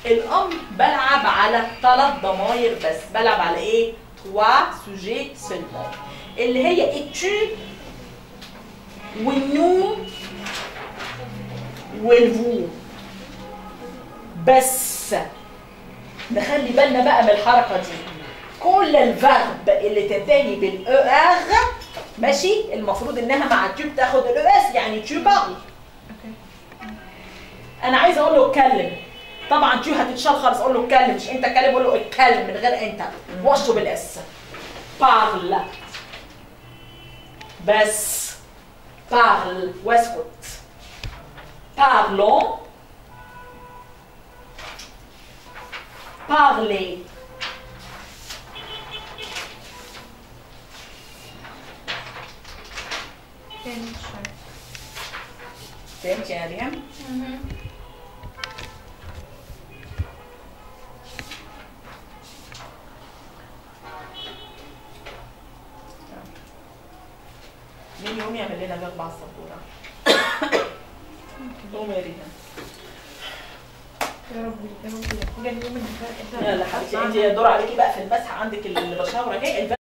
الامر بلعب على ثلاث ضماير بس بلعب على ايه توا سوجي سولمون اللي هي اتو والنو والفو بس نخلي بالنا بقى من الحركه دي كل الفرب اللي تنتهي بالاو ار ماشي المفروض انها مع التو بتاخد الاو اس يعني تو بارل انا عايزه اقول له اتكلم طبعا تو هتتشال خالص اقول له اتكلم مش انت اتكلم اقول له اتكلم من غير انت وشه بالاس بارل بس بارل واسكت parlons parler تاني شوية فهمت يا ريم؟ مين يوم يعمل لنا جنب على السبوره؟ قوم يا ريم يا رب يا رب يا اليوم اللي فات يلا حبيبتي انت دور عليكي بقى في المسح عندك البشاوره اهي